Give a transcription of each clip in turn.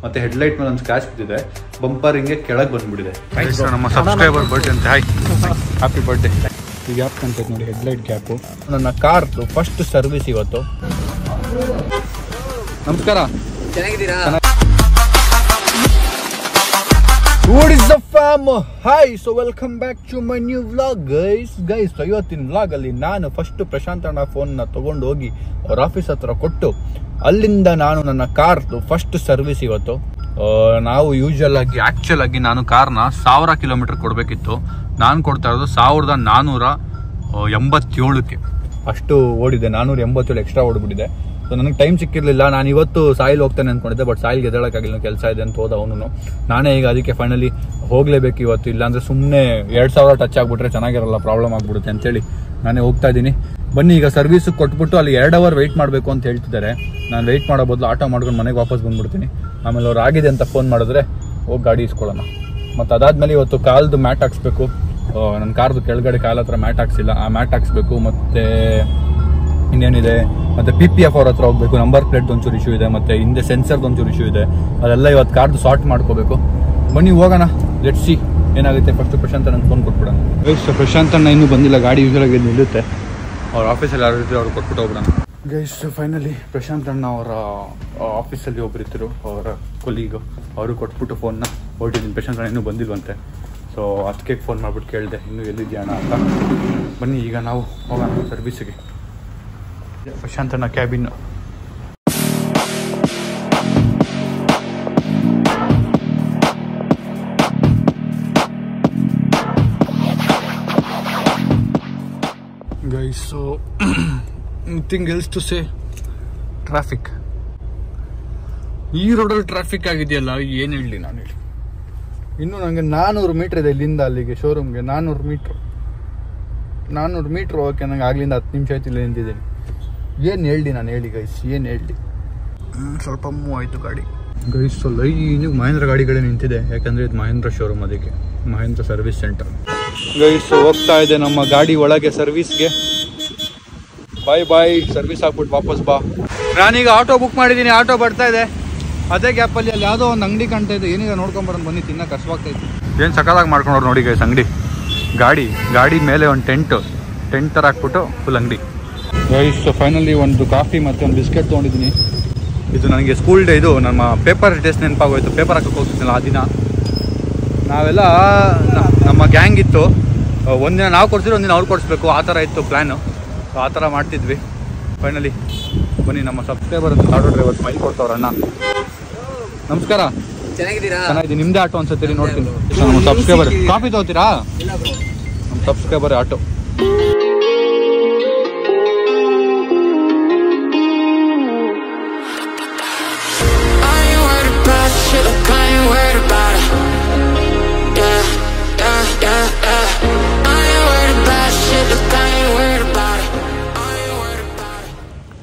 ಮತ್ತೆ ಹೆಡ್ಲೈಟ್ ಮೇಲೆ ಒಂದು ಸ್ಕ್ರಾಚ್ ಬಿದ್ದಿದೆ ಬಂಪರ್ ಹಿಂಗೆ ಕೆಳಗೆ ಬಂದ್ಬಿಟ್ಟಿದೆ ನಮ್ಮ ಸಬ್ಸ್ಕ್ರೈಬರ್ ಬರ್ಡೇ ಅಂತ ಹಾಯ್ ಹ್ಯಾಪಿ ಬರ್ಡೇ ಈಗ ಗ್ಯಾಪ್ ಕಾಣ್ತೈತೆ ನೋಡಿ ಹೆಡ್ಲೈಟ್ ಗ್ಯಾಪು ನನ್ನ ಕಾರ್ದು ಫಸ್ಟ್ ಸರ್ವಿಸ್ ಇವತ್ತು ನಮಸ್ಕಾರ ಚೆನ್ನಾಗಿದ್ದೀರಾ What is the fam? Hi, so welcome back to my new vlog, guys. Guys, so ಇವತ್ತಿನ vlog ಅಲ್ಲಿ ನಾನು ಫಸ್ಟ್ ಪ್ರಶಾಂತ್ ಅಣ್ಣ ಫೋನ್ನ ತಗೊಂಡು ಹೋಗಿ ಅವ್ರ ಆಫೀಸ್ ಹತ್ರ ಕೊಟ್ಟು ಅಲ್ಲಿಂದ ನಾನು ನನ್ನ ಕಾರ್ದು ಫಸ್ಟ್ ಸರ್ವಿಸ್ ಇವತ್ತು ಆ, ನಾವು ಯೂಶಲ್ ಆಗಿ ಆಕ್ಚುಲ್ ಆಗಿ ನಾನು ಕಾರ್ನ ಸಾವಿರ ಕಿಲೋಮೀಟರ್ ಕೊಡಬೇಕಿತ್ತು ನಾನು ಕೊಡ್ತಾ ಇರೋದು ಸಾವಿರದ ನಾನ್ನೂರ ಆ, ಎಂಬತ್ತೇಳಕ್ಕೆ ಅಷ್ಟು ಓಡಿದೆ ನಾನೂರ ಎಂಬತ್ತೇಳು ಎಕ್ಸ್ಟ್ರಾ ಓಡ್ಬಿಟ್ಟಿದೆ ಸೊ ನನಗೆ ಟೈಮ್ ಸಿಕ್ಕಿರಲಿಲ್ಲ ನಾನು ಇವತ್ತು ಸಾಯಿಲ್ ಹೋಗ್ತೇನೆ ಅನ್ಕೊಂಡಿದ್ದೆ ಬಟ್ ಸಾಯಿಲ್ ಗೆದ್ದಳಕ್ಕಾಗಿಲ್ಲ ಕೆಲಸ ಇದೆ ಅಂತ ಹೋದ ಅವನು ನಾನೇ ಈಗ ಅದಕ್ಕೆ ಫೈನಲಿ ಹೋಗ್ಲೇಬೇಕು ಇವತ್ತು ಇಲ್ಲಾಂದ್ರೆ ಸುಮ್ಮನೆ ಎರಡು ಸಾವಿರ ಟಚ್ ಆಗ್ಬಿಟ್ರೆ ಚೆನ್ನಾಗಿರಲ್ಲ ಪ್ರಾಬ್ಲಮ್ ಆಗ್ಬಿಡುತ್ತೆ ಅಂತೇಳಿ ನಾನೇ ಹೋಗ್ತಾ ಇದ್ದೀನಿ ಬನ್ನಿ ಈಗ ಸರ್ವಿಸ್ ಕೊಟ್ಬಿಟ್ಟು ಅಲ್ಲಿ ಎರಡು ಅವರ್ ವೆಯ್ಟ್ ಮಾಡಬೇಕು ಅಂತ ಹೇಳ್ತಿದ್ದಾರೆ ನಾನು ವೆಯ್ಟ್ ಮಾಡೋ ಬದಲು ಆಟೋ ಮಾಡ್ಕೊಂಡು ಮನೆಗೆ ವಾಪಸ್ ಬಂದ್ಬಿಡ್ತೀನಿ ಆಮೇಲೆ ಅವ್ರು ಆಗಿದೆ ಅಂತ ಫೋನ್ ಮಾಡಿದ್ರೆ ಹೋಗಿ ಗಾಡಿ ಇಸ್ಕೊಳ್ಳೋಣ ಮತ್ತು ಅದಾದ್ಮೇಲೆ ಇವತ್ತು ಕಾಲ್ದು ಮ್ಯಾಟ್ ಹಾಕ್ಸ್ಬೇಕು ನನ್ನ ಕಾರ್ದು ಕೆಳಗಡೆ ಕಾಲ ಹತ್ರ ಮ್ಯಾಟ್ ಹಾಕ್ಸಿಲ್ಲ ಆ ಮ್ಯಾಟ್ ಹಾಕ್ಸ್ಬೇಕು ಮತ್ತೆ ಇನ್ನೇನಿದೆ ಮತ್ತೆ ಪಿ ಪಿ ಎಫ್ ಅವ್ರ ಹತ್ರ ಹೋಗ್ಬೇಕು ನಂಬರ್ ಪ್ಲೇಟ್ ಒಂಚೂರು ಇಶ್ಯೂ ಇದೆ ಮತ್ತೆ ಹಿಂದೆ ಸೆನ್ಸರ್ ಒಂಚೂರು ಇಶ್ಯೂ ಇದೆ ಅದೆಲ್ಲ ಇವತ್ತು ಕಾರ್ದು ಸಾರ್ಟ್ ಮಾಡ್ಕೋಬೇಕು ಬನ್ನಿ ಹೋಗೋಣ ಲೆಟ್ ಸಿ ಏನಾಗುತ್ತೆ ಫಸ್ಟ್ ಪ್ರಶಾಂತ್ ಅಣ್ಣ ಫೋನ್ ಕೊಟ್ಬಿಡೋಣ ಗೈಸ್ ಪ್ರಶಾಂತ್ ಅಣ್ಣ ಇನ್ನೂ ಬಂದಿಲ್ಲ ಗಾಡಿ ಯೂಶಲಾಗಿ ನಿಲ್ಲುತ್ತೆ ಅವ್ರ ಆಫೀಸಲ್ಲಿ ಯಾರು ಇದ್ರೆ ಅವ್ರು ಕೊಟ್ಬಿಟ್ಟು ಹೋಗ್ಬಿಡೋಣ ಗೈಸ್ ಫೈನಲಿ ಪ್ರಶಾಂತ್ ಅಣ್ಣ ಅವರ ಆಫೀಸಲ್ಲಿ ಒಬ್ಬರಿದ್ದರು ಅವರ ಕೊಲೀಗು ಅವರು ಕೊಟ್ಬಿಟ್ಟು ಫೋನ್ನ ಹೊರಟಿದ್ದೀನಿ ಪ್ರಶಾಂತ್ ಅಣ್ಣ ಇನ್ನೂ ಬಂದಿಲ್ವಂತೆ ಸೊ ಅದಕ್ಕೆ ಫೋನ್ ಮಾಡ್ಬಿಟ್ಟು ಕೇಳಿದೆ ಇನ್ನೂ ಎಲ್ಲಿದ್ಯಾ ಅಣ್ಣ ಅಂತ ಬನ್ನಿ ಈಗ ನಾವು ಹೋಗೋಣ ಸರ್ವಿಸಿಗೆ ಪ್ರಶಾಂತನ cabin guys so thing else to say traffic ಈ ರೋಡಲ್ಲಿ ಟ್ರಾಫಿಕ್ ಆಗಿದೆಯಲ್ಲ ಏನು ಹೇಳಿ ನಾನು ಹೇಳಿ ಇನ್ನು ನನಗೆ ನಾನ್ನೂರು ಮೀಟ್ರ್ ಇದೆ ಇಲ್ಲಿಂದ ಅಲ್ಲಿಗೆ ಶೋರೂಮ್ಗೆ ನಾನ್ನೂರು ಮೀಟ್ರ್ ನಾನ್ನೂರು ಮೀಟ್ರ್ ಹೋಗಕ್ಕೆ ನಂಗೆ ಆಗ್ಲಿಂದ ಹತ್ತು ನಿಮಿಷ ಆಯ್ತು ಇಲ್ಲಿ ನಿಂತಿದ್ದೀನಿ ಏನು ಹೇಳಿ ನಾನು ಹೇಳಿ ಗೈಸ್ ಏನು ಹೇಳಿ ಸ್ವಲ್ಪ ಮೂವ್ ಆಯಿತು ಗಾಡಿ ಗೈಸ್ ಲೈನಿಗೆ ಮಹೇಂದ್ರ ಗಾಡಿಗಳೇ ನಿಂತಿದೆ ಯಾಕಂದರೆ ಇದು ಮಹೇಂದ್ರ ಶೋರೂಮ್ ಅದಕ್ಕೆ ಮಹೇಂದ್ರ ಸರ್ವಿಸ್ ಸೆಂಟರ್ ಗೈಸ್ ಹೋಗ್ತಾ ಇದೆ ನಮ್ಮ ಗಾಡಿ ಒಳಗೆ ಸರ್ವಿಸ್ಗೆ ಬಾಯ್ ಬಾಯ್ ಸರ್ವಿಸ್ ಹಾಕ್ಬಿಟ್ಟು ವಾಪಸ್ ಬಾ ನಾನೀಗ ಆಟೋ ಬುಕ್ ಮಾಡಿದ್ದೀನಿ ಆಟೋ ಬರ್ತಾ ಇದೆ ಅದೇ ಗ್ಯಾಪಲ್ಲಿ ಅಲ್ಲಿ ಯಾವುದೋ ಒಂದು ಅಂಗಡಿ ಕಾಣ್ತಾ ಇದೆ ಏನೀಗ ನೋಡ್ಕೊಂಬರೋದು ಬನ್ನಿ ತಿನ್ನಕ್ಕೆ ಕಷ್ಟವಾಗ್ತೈತಿ ಏನು ಸಕಾಲಾಗಿ ಮಾಡ್ಕೊಂಡವ್ರು ನೋಡಿ ಗೈಸ್ ಅಂಗಡಿ ಗಾಡಿ ಗಾಡಿ ಮೇಲೆ ಒಂದು ಟೆಂಟ್ ಟೆಂಟ್ ಥರ ಹಾಕ್ಬಿಟ್ಟು ಫುಲ್ ಅಂಗಡಿ ಗೈಸ್ ಫೈನಲಿ ಒಂದು ಕಾಫಿ ಮತ್ತು ಒಂದು ಬಿಸ್ಕೆಟ್ ತೊಗೊಂಡಿದ್ದೀನಿ ಇದು ನನಗೆ ಸ್ಕೂಲ್ ಡೇ ಇದು ನಮ್ಮ ಪೇಪರ್ ಡೇಸ್ ನೆನಪಾಗೋಯ್ತು ಪೇಪರ್ ಹಾಕಕ್ಕೆ ಹೋಗ್ತಿದ್ನಲ್ಲ ಆ ದಿನ ನಾವೆಲ್ಲ ನ- ನಮ್ಮ ಗ್ಯಾಂಗ್ ಇತ್ತು ಒಂದಿನ ನಾವು ಕೊಡ್ಸಿದ್ರೆ ಒಂದಿನ ಅವ್ರು ಕೊಡಿಸ್ಬೇಕು ಆ ಥರ ಇತ್ತು ಪ್ಲ್ಯಾನು ಆ ಥರ ಮಾಡ್ತಿದ್ವಿ ಫೈನಲಿ ಬನ್ನಿ ನಮ್ಮ ಸಬ್ಸ್ಕ್ರೈಬರ್ ಅಂತ ಆಟೋ ಡ್ರೈವರ್ ಸ್ಮೈಲ್ ಕೊಡ್ತಾವ್ರ ಅಣ್ಣ ನಮಸ್ಕಾರ ಚೆನ್ನಾಗಿದ್ದೀರಾ ಚೆನ್ನಾಗಿದೆ ನಿಮ್ದೇ ಆಟೋ ಅನ್ಸುತ್ತೀರಿ ನೋಡ್ತೀನಿ ನಮ್ಮ ಸಬ್ಸ್ಕ್ರೈಬರ್ ಕಾಫಿ ತಗೋತೀರಾ ಇಲ್ಲ ಬ್ರೋ ನಮ್ಮ subscriber auto I ain't worried about shit, look, I ain't worried about it. Yeah, yeah, yeah, yeah. I ain't worried about shit, look, I ain't worried about it. I ain't worried about it.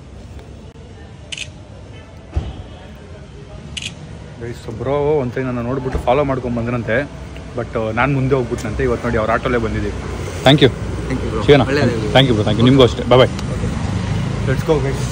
Guys bro ಒಂದ್ಸರಿ ನನ್ನ ನೋಡ್ಬಿಟ್ಟು follow ಮಾಡ್ಕೊಂಡು ಬಂದ್ರಂತೆ but ನಾನು ಮುಂದೆ ಹೋಗ್ಬಿಟ್ನಂತೆ ಇವತ್ತು ನೋಡಿ ಅವ್ರ ಆಟೋಲೇ ಬಂದಿದ್ದೀವಿ thank you thank you bro ಶಿವನ ಒಳ್ಳೆಯದಾಗಲಿ thank you bro thank you ನಿಮಗೂ ಅಷ್ಟೇ ಬಾಯ್ ಲೆಟ್ಸ್ ಗೋ ಗೈಸ್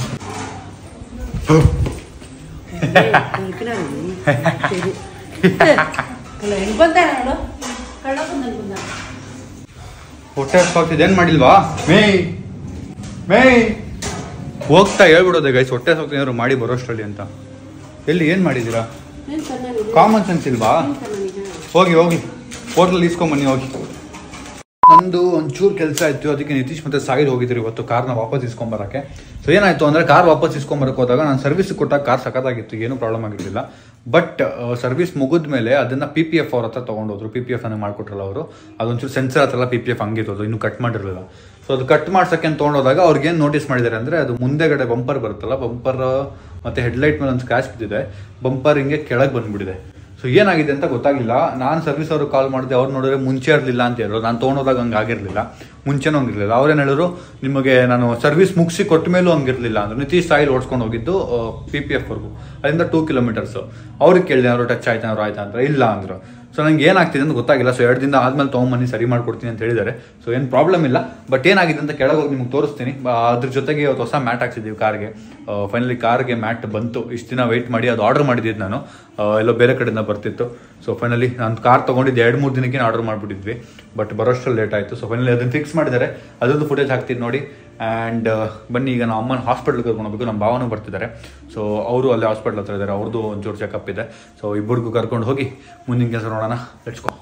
ಅಲ್ಲ ಹೆಂಗ್ ಬಂದ ನೋಡು ಕಳ್ಳ ಬಂದಂಗ್ ಬಂದ ಹೊಟ್ಟೆ ಹಸ್ವಾಗ್ತಿದೆ ಏನು ಮಾಡಿಲ್ವಾ ಮೇ ಮೇ ಹೋಗ್ತಾ ಹೇಳ್ಬಿಡೋದೆ ಗೈಸ್ ಹೊಟ್ಟೆ ಹಸ್ವಾಗ್ತಿದೆ ಏನಾದ್ರು ಮಾಡಿ ಬರೋಷ್ಟರಲ್ಲಿ ಅಂತ ಎಲ್ಲಿ ಏನು ಮಾಡಿದ್ದೀರಾ ಏನ್ ಚೆನ್ನಾಗಿದೆ ಕಾಮನ್ ಸೆನ್ಸ್ ಇಲ್ವಾ ಏನ್ ಚೆನ್ನಾಗಿದೆ ಹೋಗಿ ಹೋಗಿ ಹೋಟ್ಲಲ್ಲಿ ಇಸ್ಕೊಂಬನ್ನಿ ಹೋಗಿ ನಂದು ಒಂಚೂರು ಕೆಲಸ ಇತ್ತು ಅದಕ್ಕೆ ನಿತೀಶ್ ಮತ್ತೆ ಸಾಯಿಲ್ ಹೋಗಿದ್ರು ಇವತ್ತು ಕಾರ್ನ ವಾಪಸ್ ಇಸ್ಕೊಂಬರಕ್ಕೆ ಸೊ ಏನಾಯ್ತು ಅಂದ್ರೆ ಕಾರ್ ವಾಪಸ್ ಇಸ್ಕೊಂಬರಕ್ಕೆ ಹೋದಾಗ ನಾನು ಸರ್ವಿಸ್ ಕೊಟ್ಟಾಗ ಕಾರ್ ಸಖತ್ತಾಗಿತ್ತು ಏನೂ ಪ್ರಾಬ್ಲಮ್ ಆಗಿರಲಿಲ್ಲ ಬಟ್ ಸರ್ವಿಸ್ ಮುಗಿದ ಮೇಲೆ ಅದನ್ನ ಪಿ ಪಿ ಎಫ್ ಅವ್ರ ಹತ್ರ ತೊಗೊಂಡೋದ್ರು ಪಿ ಪಿ ಎಫ್ ಅನ್ನ ಮಾಡ್ಕೊಟ್ರಲ್ಲ ಅವರು ಅದೊಂಚೂರು ಸೆನ್ಸರ್ ಹತ್ರ ಪಿ ಪಿ ಎಫ್ ಹಂಗಿರೋದು ಇನ್ನೂ ಕಟ್ ಮಾಡಿರಲಿಲ್ಲ ಸೊ ಅದು ಕಟ್ ಮಾಡ್ಸಕ್ಕೆ ಅಂತ ತೊಗೊಂಡೋದಾಗ ಅವ್ರಿಗೆ ಏನು ನೋಟಿಸ್ ಮಾಡಿದ್ದಾರೆ ಅಂದ್ರೆ ಅದು ಮುಂದೆಗಡೆ ಬಂಪರ್ ಬರುತ್ತಲ್ಲ ಬಂಪರ್ ಮತ್ತೆ ಹೆಡ್ಲೈಟ್ ಮೇಲೆ ಒಂದು ಸ್ಕ್ರಾಚ್ ಬಿದ್ದಿದೆ ಬಂಪರ್ ಹಿಂಗೆ ಕೆಳಗೆ ಬಂದ್ಬಿಟ್ಟಿದೆ ಸೊ ಏನಾಗಿದೆ ಅಂತ ಗೊತ್ತಾಗಿಲ್ಲ ನಾನು ಸರ್ವಿಸ್ ಅವ್ರಿಗೆ ಕಾಲ್ ಮಾಡಿದೆ ಅವ್ರು ನೋಡಿದ್ರೆ ಮುಂಚೆ ಇರಲಿಲ್ಲ ಅಂತ ಹೇಳಿದ್ರು ನಾನು ತೊಗೊಂಡೋದಾಗ ಹಂಗೆ ಆಗಿರಲಿಲ್ಲ ಮುಂಚೆನೂ ಹಂಗಿರಲಿಲ್ಲ ಅವ್ರೇನು ಹೇಳಿದ್ರು ನಿಮಗೆ ನಾನು ಸರ್ವಿಸ್ ಮುಗಿಸಿ ಕೊಟ್ಟ ಮೇಲೂ ಹಂಗಿರಲಿಲ್ಲ ಅಂದ್ರು ನಿತೀಶ್ ಸಾಯಿಲ್ ಓಡಿಸ್ಕೊಂಡು ಹೋಗಿದ್ದು ಪಿ ಪಿ ಎಫ್ವರೆಗೂ ಅಲ್ಲಿಂದ ಟೂ ಕಿಲೋಮೀಟರ್ಸು ಅವ್ರಿಗೆ ಕೇಳಿದೆ ಅವರು ಟಚ್ ಆಯ್ತಾ ಅವ್ರು ಆಯ್ತಾ ಅಂದ್ರೆ ಇಲ್ಲ ಅಂದರು ಸೊ ನಂಗೆ ಏನಾಗ್ತಿದೆ ಅಂತ ಗೊತ್ತಾಗಿಲ್ಲ ಸೊ ಎರಡು ದಿನ ಆದ್ಮೇಲೆ ತೊಗೊಂಬನ್ನಿ ಸರಿ ಮಾಡ್ಕೊಡ್ತೀನಿ ಅಂತ ಹೇಳಿದ್ದಾರೆ ಸೊ ಏನು ಪ್ರಾಬ್ಲಮ್ ಇಲ್ಲ ಬಟ್ ಏನಾಗಿದೆ ಅಂತ ಕೆಳಗೆ ಹೋಗಿ ನಿಮ್ಗೆ ತೋರಿಸ್ತೀನಿ ಬ- ಅದ್ರ ಜೊತೆಗೆ ಇವತ್ತು ಹೊಸ ಮ್ಯಾಟ್ ಹಾಕ್ಸಿದ್ದೀವಿ ಕಾರ್ಗೆ ಫೈನಲಿ ಕಾರ್ಗೆ ಮ್ಯಾಟ್ ಬಂತು ಇಷ್ಟು ದಿನ ವೆಯ್ಟ್ ಮಾಡಿ ಅದು ಆರ್ಡರ್ ಮಾಡಿದ್ದಿದ್ದು ನಾನು ಆ, ಎಲ್ಲೋ ಬೇರೆ ಕಡೆಯಿಂದ ಬರ್ತಿತ್ತು ಸೊ ಫೈನಲಿ ನಾನು ಕಾರ್ ತೊಗೊಂಡಿದ್ದು ಎರಡು ಮೂರು ದಿನಕ್ಕೆ ಆರ್ಡರ್ ಮಾಡಿಬಿಟ್ಟಿದ್ವಿ ಬಟ್ ಬರೋಷ್ಟರಲ್ಲಿ ಲೇಟ್ ಆಯಿತು ಸೊ ಫೈನಲಿ ಅದನ್ನು ಫಿಕ್ಸ್ ಮಾಡಿದ್ದಾರೆ ಅದೊಂದು ಫುಟೇಜ್ ಹಾಕ್ತೀನಿ ನೋಡಿ ಆ್ಯಂಡ್ ಬನ್ನಿ ಈಗ ನಮ್ಮ ಅಮ್ಮನ ಹಾಸ್ಪಿಟ್ಲ್ಗೆ ಕರ್ಕೊಂಡು ಹೋಗ್ಬೇಕು ನಮ್ಮ ಭಾವನೂ ಬರ್ತಿದ್ದಾರೆ ಸೊ ಅವರು ಅಲ್ಲೇ ಹಾಸ್ಪಿಟ್ಲ್ ಹತ್ರ ಇದ್ದಾರೆ ಅವ್ರದ್ದು ಒಂಚೂರು ಚೆಕಪ್ ಇದೆ ಸೊ ಇಬ್ಬರಿಗೂ ಕರ್ಕೊಂಡು ಹೋಗಿ ಮುಂದಿನ ಕೆಲಸ ನೋಡೋಣ ಲೆಟ್ಸ್ಕೋ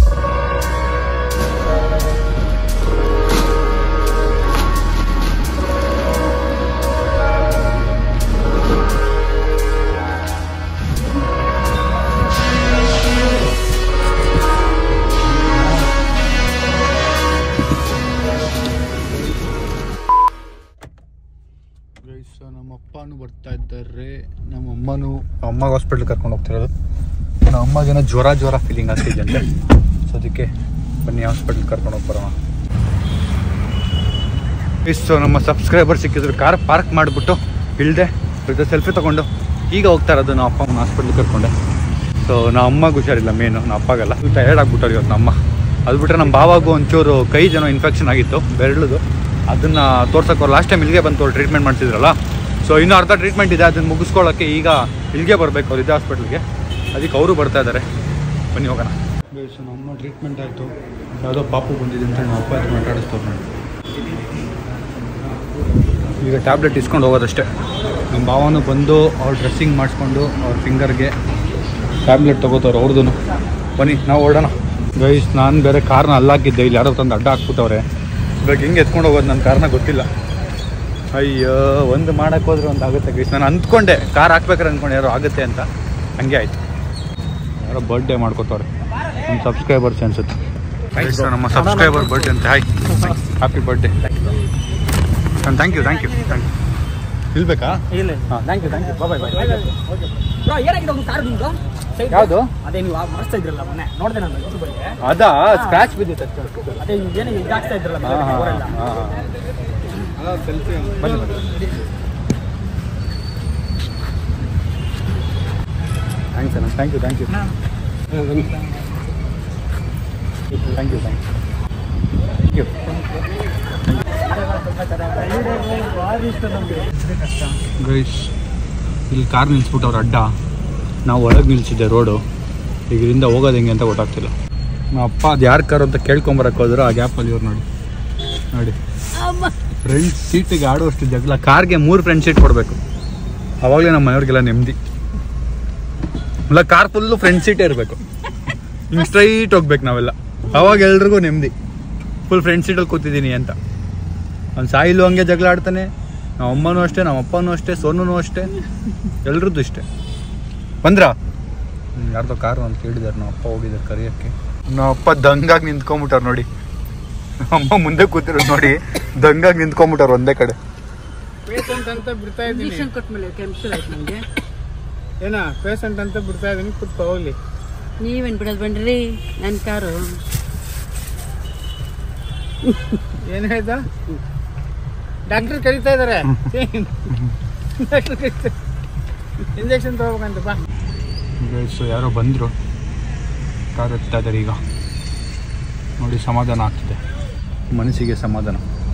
ನಮ್ಮ ಅಪ್ಪನೂ ಬರ್ತಾ ಇದ್ದಾರೆ ನಮ್ಮ ಅಮ್ಮನೂ ಅಮ್ಮಗೆ ಹಾಸ್ಪಿಟ್ಲ್ ಕರ್ಕೊಂಡು ಹೋಗ್ತಿರೋದು ನಮ್ಮ ಅಮ್ಮಗೇನೋ ಜ್ವರ ಜ್ವರ ಫೀಲಿಂಗ್ ಆಗ್ತಿದೆ ಅಂತೆ ಸೊ ಅದಕ್ಕೆ ಬನ್ನಿ ಹಾಸ್ಪಿಟ್ಲ್ ಕರ್ಕೊಂಡು ಹೋಗಿ ಬರೋಣ ಇಷ್ಟು ನಮ್ಮ ಸಬ್ಸ್ಕ್ರೈಬರ್ ಸಿಕ್ಕಿದ್ರು ಕಾರ್ ಪಾರ್ಕ್ ಮಾಡಿಬಿಟ್ಟು ಇಳ್ದೆ ಜೊತೆ ಸೆಲ್ಫಿ ತೊಗೊಂಡು ಈಗ ಹೋಗ್ತಾ ಇರೋದು ನಮ್ಮ ಅಪ್ಪ ಅಮ್ಮನ ಹಾಸ್ಪಿಟ್ಲ್ ಕರ್ಕೊಂಡೆ ಸೊ ನಮ್ಮ ಅಮ್ಮಗೆ ಹುಷಾರಿಲ್ಲ ಮೇನು ನಮ್ಮ ಅಪ್ಪಗೆಲ್ಲ ಟಯರ್ಡ್ ಆಗ್ಬಿಟ್ಟಾರೆ ಇವತ್ತು ನಮ್ಮ ಅದು ಬಿಟ್ಟರೆ ನಮ್ಮ ಬಾವಾಗೂ ಒಂಚೂರು ಕೈ ಜನ ಇನ್ಫೆಕ್ಷನ್ ಆಗಿತ್ತು ಬೆರಳುದು ಅದನ್ನು ತೋರ್ಸಕ್ಕೆ ಲಾಸ್ಟ್ ಟೈಮ್ ಇಲ್ಲಿಗೆ ಬಂತು ಟ್ರೀಟ್ಮೆಂಟ್ ಮಾಡ್ತಿದ್ರಲ್ಲ ಸೊ ಇನ್ನೂ ಅರ್ಧ ಟ್ರೀಟ್ಮೆಂಟ್ ಇದೆ ಅದನ್ನು ಮುಗಿಸ್ಕೊಳ್ಳೋಕ್ಕೆ ಈಗ ಇಲ್ಲಿಗೆ ಬರಬೇಕು ಅವ್ರು ಇದೇ ಹಾಸ್ಪಿಟ್ಲಿಗೆ ಅದಕ್ಕೆ ಅವರು ಬರ್ತಾ ಇದ್ದಾರೆ ಬನ್ನಿ ಹೋಗೋಣ ಸೊ ನಮ್ಮ ಟ್ರೀಟ್ಮೆಂಟ್ ಆಯಿತು ಯಾವುದೋ ಪಾಪು ಬಂದಿದೆ ಅಂತ ನಮ್ಮ ಅಪ್ಪ ಹತ್ರ ಮಾತಾಡಿಸ್ತವ್ರು ನೋಡಿ ಈಗ ಟ್ಯಾಬ್ಲೆಟ್ ಇಸ್ಕೊಂಡು ಹೋಗೋದಷ್ಟೇ ನಮ್ಮ ಭಾವನು ಬಂದು ಅವ್ರು ಡ್ರೆಸ್ಸಿಂಗ್ ಮಾಡಿಸ್ಕೊಂಡು ಅವ್ರ ಫಿಂಗರ್ಗೆ ಟ್ಯಾಬ್ಲೆಟ್ ತೊಗೋತವ್ರು ಅವ್ರದ್ದು ಬನ್ನಿ ನಾವು ಹೊರಡೋಣ ಗೈಸ್ ನಾನು ಬೇರೆ ಕಾರ್ನ ಅಲ್ಲಾಕಿದ್ದೆ ಇಲ್ಲಿ ಯಾರೋ ತಂದು ಅಡ್ಡ ಹಾಕ್ಬಿಟ್ಟವ್ರೆ ಇವಾಗ ಹೆಂಗೆ ಎತ್ಕೊಂಡು ಹೋಗೋದು ನನ್ನ ಕಾರ್ನ ಗೊತ್ತಿಲ್ಲ ಅಯ್ಯೋ ಒಂದು ಮಾಡಕ್ಕೆ ಹೋದ್ರೆ ಒಂದು ಆಗುತ್ತೆ ಗೈಸ್ ನಾನು ಅಂದ್ಕೊಂಡೆ ಕಾರ್ ಹಾಕ್ಬೇಕಾರೆ ಅಂದ್ಕೊಂಡು ಯಾರೋ ಆಗುತ್ತೆ ಅಂತ ಹಂಗೆ ಆಯ್ತು ಯಾರೋ ಬರ್ಡೇ ಮಾಡ್ಕೋತವ್ರೆ ನಮ್ಮ ಸಬ್ಸ್ಕ್ರೈಬರ್ಸ್ ಅನ್ಸುತ್ತೆ ನಮ್ಮ ಸಬ್ಸ್ಕ್ರೈಬರ್ ಬರ್ಡೇ ಅಂತ hi happy birthday thank you thank you thank you ಇಲ್ಬೇಕಾ ಇಲ್ಲ ಹಾಂ thank you thank you bye bye bro ಏನಾಗಿದೆ ಒಂದು ಕಾರ್ ನಿಮ್ದು Side ಯಾವುದು ಅದೇ ನೀವು ಮಾಡಿಸ್ತಾ ಇದ್ರಲ್ಲ ಮೊನ್ನೆ ನೋಡಿದೆ ನಾನು ಯೂಟ್ಯೂಬ್ ಅಲ್ಲಿ ಅದಾ ಸ್ಕ್ರಾಚ್ ಬಿದ್ದಿತ್ತು ಅದೇ ಏನು ಇದು ಹಾಕ್ತಾ ಇದ್ರಲ್ಲ ಹಾಂ ಹಾಂ ಊರೆಲ್ಲ. ಬನ್ನಿ ಬನ್ನಿ ಥ್ಯಾಂಕ್ಸ್ ಅಣ್ಣ thank you thank you thank you thank you guys ಇಲ್ಲಿ ಕಾರ್ ನಿಲ್ಸ್ಬಿಟ್ಟು ಅವ್ರ ಅಡ್ಡ ನಾವು ಒಳಗೆ ನಿಲ್ಸಿದ್ದೆ ರೋಡು ಈಗ ಇದರಿಂದ ಹೋಗೋದು ಹೆಂಗೆ ಅಂತ ಗೊತ್ತಾಗ್ತಿಲ್ಲ ನಮ್ಮ ಅಪ್ಪ ಅದು ಯಾರ ಕಾರು ಅಂತ ಕೇಳ್ಕೊಂಬರಕ್ಕೆ ಹೋದ್ರು ಆ ಗ್ಯಾಪಲ್ಲಿ ಇವ್ರು ನೋಡಿ ನೋಡಿ ಫ್ರಂಟ್ ಸೀಟಿಗೆ ಆಡುವಷ್ಟು ಜಗಳ ಕಾರ್ಗೆ ಮೂರು ಫ್ರಂಟ್ ಸೀಟ್ ಕೊಡಬೇಕು ಅವಾಗಲೇ ನಮ್ಮ ಮನೆಯವ್ರಿಗೆಲ್ಲ ನೆಮ್ಮದಿ ಇಲ್ಲ ಕಾರ್ ಫುಲ್ಲು ಫ್ರಂಟ್ ಸೀಟೇ ಇರಬೇಕು ಹಿಂಗೆ ಸ್ಟ್ರೈಟ್ ಹೋಗ್ಬೇಕು ನಾವೆಲ್ಲ ಅವಾಗ ಎಲ್ರಿಗೂ ನೆಮ್ಮದಿ ಫುಲ್ ಫ್ರಂಟ್ ಸೀಟಲ್ಲಿ ಕೂತಿದ್ದೀನಿ ಅಂತ ಅವ್ನು ಸಾಯಿಲು ಹಂಗೆ ಜಗಳ ಆಡ್ತಾನೆ ನಮ್ಮ ಅಮ್ಮನೂ ಅಷ್ಟೇ ನಮ್ಮ ಅಪ್ಪನೂ ಅಷ್ಟೇ ಸೋನೂ ಅಷ್ಟೇ ಎಲ್ರದ್ದು ಇಷ್ಟೇ ಬಂದ್ರಾ ಹ್ಮ್, ಯಾರ್ದೋ ಕಾರು ಅಂತ ಹೇಳಿದಾರೆ ನಮ್ಮ ಅಪ್ಪ ಹೋಗಿದ್ದಾರೆ ಕರೆಯೋಕ್ಕೆ ನಮ್ಮ ಅಪ್ಪ ದಂಗಾಗಿ ನಿಂತ್ಕೊಂಬಿಟ್ಟಾರ ನೋಡಿ ಅಮ್ಮ ಮುಂದೆ ಕೂತಿರೋದು ನೋಡಿ ದಂಗಾಗಿ ನಿಂತ್ಕೊಂಬಿಟ್ಟಾರ ಒಂದೇ ಕಡೆ ಪೇಷಂಟ್ ಅಂತ ಬಿಡ್ತಾ ಇದ್ದೀನಿ ಇಂಜೆಕ್ಷನ್ ಕೊಟ್ಮೇಲೆ ಕೆಮಿಸ್ಟ್ರಿ ಆಯ್ತು ನನಗೆ ಏನ ಪೇಷಂಟ್ ಅಂತ ಬಿಡ್ತಾ ಇದೀನಿ ಕುತ್ಕೋ ಹೋಗ್ಲಿ ನೀವೇನ್ ಬಿಡೋದು ಬನ್ರಿ ನನ್ನ ಕಾರು ಏನ್ ಹೇಳ್ದ ಡಾಕ್ಟರ್ ಕರೀತಾ ಇದಾರೆ ಡಾಕ್ಟರ್ ಕರೀತಾ ಇಂಜೆಕ್ಷನ್ ತಗೋಬೇಕಂತ ಬಾ ಸೊ ಯಾರೋ ಬಂದರು ಕಾರ್ ಎತ್ತಾ ಇದ್ದಾರೆ ಈಗ ನೋಡಿ ಸಮಾಧಾನ ಆಗ್ತಿದೆ ಮನಸ್ಸಿಗೆ ಸಮಾಧಾನ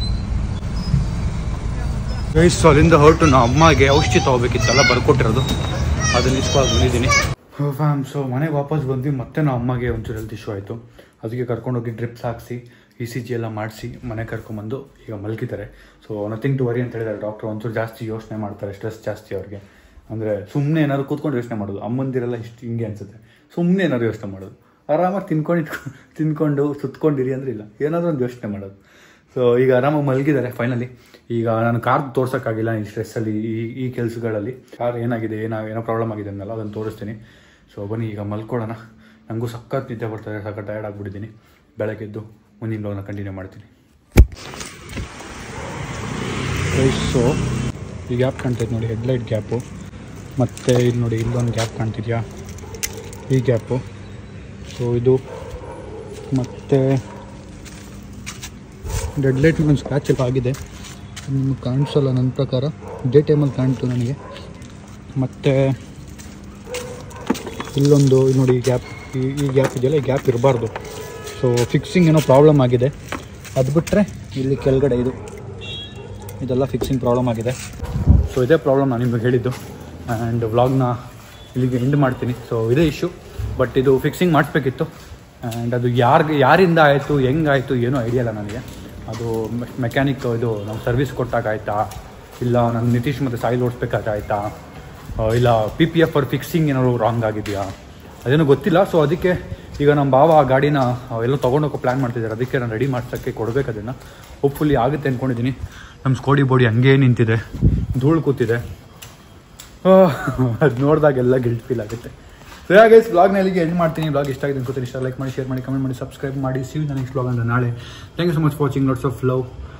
ಗೈಸ್ ಸೊ ಅಲ್ಲಿಂದ ಹೊರಟು ನಾವು ಅಮ್ಮಗೆ ಔಷಧಿ ತೊಗೋಬೇಕಿತ್ತಲ್ಲ ಬರ್ಕೊಟ್ಟಿರೋದು ಅದನ್ನ ಇಸ್ಕೊಂಡು ಬಂದಿದ್ದೀನಿ ಫ್ಯಾಮ್ ಸೊ ಮನೆಗೆ ವಾಪಸ್ ಬಂದ್ವಿ ಮತ್ತೆ ನಾವು ಅಮ್ಮಗೆ ಒಂಚೂರು ಹೆಲ್ತ್ ಇಶ್ಯೂ ಆಯಿತು ಅದಕ್ಕೆ ಕರ್ಕೊಂಡೋಗಿ ಡ್ರಿಪ್ಸ್ ಹಾಕ್ಸಿ ಇ ಸಿ ಜಿ ಎಲ್ಲ ಮಾಡಿಸಿ ಮನೆ ಕರ್ಕೊಂಬಂದು ಈಗ ಮಲಗಿದ್ದಾರೆ ಸೊ ನಥಿಂಗ್ ಟು ವರಿ ಅಂತ ಹೇಳಿದ್ದಾರೆ ಡಾಕ್ಟರ್ ಒಂಚೂರು ಜಾಸ್ತಿ ಯೋಚನೆ ಮಾಡ್ತಾರೆ ಸ್ಟ್ರೆಸ್ ಜಾಸ್ತಿ ಅವ್ರಿಗೆ ಅಂದರೆ ಸುಮ್ಮನೆ ಏನಾದ್ರು ಕೂತ್ಕೊಂಡು ಯೋಚನೆ ಮಾಡೋದು ಅಮ್ಮಂದಿರೆಲ್ಲ ಇಷ್ಟು ಹಿಂಗೆ ಅನ್ಸುತ್ತೆ ಸುಮ್ಮನೆ ಏನಾದ್ರು ಯೋಚನೆ ಮಾಡೋದು ಆರಾಮಾಗಿ ತಿನ್ಕೊಂಡು ಇಟ್ಕೊಂಡು ತಿನ್ಕೊಂಡು ಸುತ್ಕೊಂಡಿರಿ ಅಂದ್ರೆ ಇಲ್ಲ ಏನಾದರೂ ಒಂದು ಯೋಚನೆ ಮಾಡೋದು ಸೊ ಈಗ ಆರಾಮಾಗಿ ಮಲಗಿದ್ದಾರೆ ಫೈನಲಿ ಈಗ ನಾನು ಕಾರ್ ತೋರ್ಸೋಕ್ಕಾಗಿಲ್ಲ ಈ ಸ್ಟ್ರೆಸ್ಸಲ್ಲಿ ಈ ಈ ಕೆಲಸಗಳಲ್ಲಿ ಕಾರ್ ಏನಾಗಿದೆ ಏನೋ ಏನೋ ಪ್ರಾಬ್ಲಮ್ ಆಗಿದೆ ಅನ್ನಲ್ಲ ಅದನ್ನು ತೋರಿಸ್ತೀನಿ ಸೊ ಬನ್ನಿ ಈಗ ಮಲ್ಕೊಳ್ಳೋಣ ನನಗೂ ಸಖತ್ ನಿದ್ದೆ ಬರ್ತಾರೆ ಸಖತ್ ಟಯರ್ಡ್ ಆಗಿಬಿಟ್ಟಿದ್ದೀನಿ ಬೆಳಗ್ಗೆದ್ದು ಮುಂದಿನ ಬ್ಲಾಗ್ನ ಕಂಟಿನ್ಯೂ ಮಾಡ್ತೀನಿ ಸೊ ಈ ಗ್ಯಾಪ್ ಕಾಣ್ತೈತೆ ನೋಡಿ ಹೆಡ್ಲೈಟ್ ಗ್ಯಾಪು ಮತ್ತು ಇಲ್ಲಿ ನೋಡಿ ಇಲ್ಲೊಂದು ಗ್ಯಾಪ್ ಕಾಣ್ತಿದ್ಯಾ ಈ ಗ್ಯಾಪು ಸೊ ಇದು ಮತ್ತು ಡೆಡ್ ಲೈಟ್ ಒಂದು ಸ್ಕ್ರಾಚ್ ಎಲ್ಲ ಆಗಿದೆ ನಿಮ್ಗೆ ಕಾಣಿಸಲ್ಲ ನನ್ನ ಪ್ರಕಾರ ಡೇ ಟೈಮಲ್ಲಿ ಕಾಣ್ತು ನನಗೆ ಮತ್ತು ಇಲ್ಲೊಂದು ಇಲ್ಲಿ ನೋಡಿ ಗ್ಯಾಪ್ ಈ ಈ ಗ್ಯಾಪ್ ಇದೆಯಲ್ಲ ಈ ಗ್ಯಾಪ್ ಇರಬಾರ್ದು ಸೊ ಫಿಕ್ಸಿಂಗ್ ಏನೋ ಪ್ರಾಬ್ಲಮ್ ಆಗಿದೆ ಅದು ಬಿಟ್ಟರೆ ಇಲ್ಲಿ ಕೆಳಗಡೆ ಇದು ಇದೆಲ್ಲ ಫಿಕ್ಸಿಂಗ್ ಪ್ರಾಬ್ಲಮ್ ಆಗಿದೆ ಸೊ ಇದೇ ಪ್ರಾಬ್ಲಮ್ ನಾನು ನಿಮಗೆ ಹೇಳಿದ್ದು ಆ್ಯಂಡ್ ವ್ಲಾಗ್ನ ಇಲ್ಲಿಗೆ ಎಂಡ್ ಮಾಡ್ತೀನಿ ಸೊ ಇದೇ ಇಶ್ಯೂ ಬಟ್ ಇದು ಫಿಕ್ಸಿಂಗ್ ಮಾಡಿಸ್ಬೇಕಿತ್ತು ಆ್ಯಂಡ್ ಅದು ಯಾರಿಗೆ ಯಾರಿಂದ ಆಯಿತು ಹೆಂಗಾಯಿತು ಏನೂ ಐಡಿಯಾ ಇಲ್ಲ ನನಗೆ ಅದು ಮೆಕ್ಯಾನಿಕ್ ಇದು ನಾವು ಸರ್ವಿಸ್ ಕೊಟ್ಟಾಗ ಆಯಿತಾ ಇಲ್ಲ ನಾನು ನಿತೀಶ್ ಮತ್ತು ಸಾಯಿಲ್ ಓಡಿಸ್ಬೇಕಾದ್ರೆ ಆಯಿತಾ ಇಲ್ಲ ಪಿ ಪಿ ಎಫ್ ಅವ್ರ ಫಿಕ್ಸಿಂಗ್ ಏನಾದ್ರು ರಾಂಗ್ ಆಗಿದೆಯಾ ಅದೇನೋ ಗೊತ್ತಿಲ್ಲ ಸೊ ಅದಕ್ಕೆ ಈಗ ನಮ್ಮ ಬಾವ ಆ ಗಾಡಿನ ಎಲ್ಲೋ ತೊಗೊಂಡೋಗೋ ಪ್ಲ್ಯಾನ್ ಮಾಡ್ತಿದ್ದಾರೆ ಅದಕ್ಕೆ ನಾನು ರೆಡಿ ಮಾಡ್ಸೋಕ್ಕೆ ಕೊಡಬೇಕು ಅದನ್ನು ಹೋಪ್ಫುಲಿ ಆಗುತ್ತೆ ಅಂದ್ಕೊಂಡಿದ್ದೀನಿ ನಮ್ಮ ಸ್ಕೋಡಿ ಬೋಡಿ ಹಂಗೇ ನಿಂತಿದೆ ಧೂಳು ಕೂತಿದೆ ಅದು ನೋಡಿದಾಗೆಲ್ಲ ಗಿಲ್ಟ್ ಫೀಲ್ ಆಗುತ್ತೆ ಸೊ ಗೈಸ್ ಬ್ಲಾಗ್ನ ಇಲ್ಲಿಗೆ ಎಂಡ್ ಮಾಡ್ತೀನಿ ಬ್ಲಾಗ್ ಇಷ್ಟ ಆಗಿದೆ ಅನ್ಕೋತೀನಿ ಇಷ್ಟ ಲೈಕ್ ಮಾಡಿ ಶೇರ್ ಮಾಡಿ ಕಮೆಂಟ್ ಮಾಡಿ ಸಬ್ಸ್ಕ್ರೈಬ್ ಮಾಡಿ ಸಿ ನನ್ನ ನೆಕ್ಸ್ಟ್ ಬ್ಲಾಗ್ ಅಂತ ನಾಳೆ thank you so much watching lots of love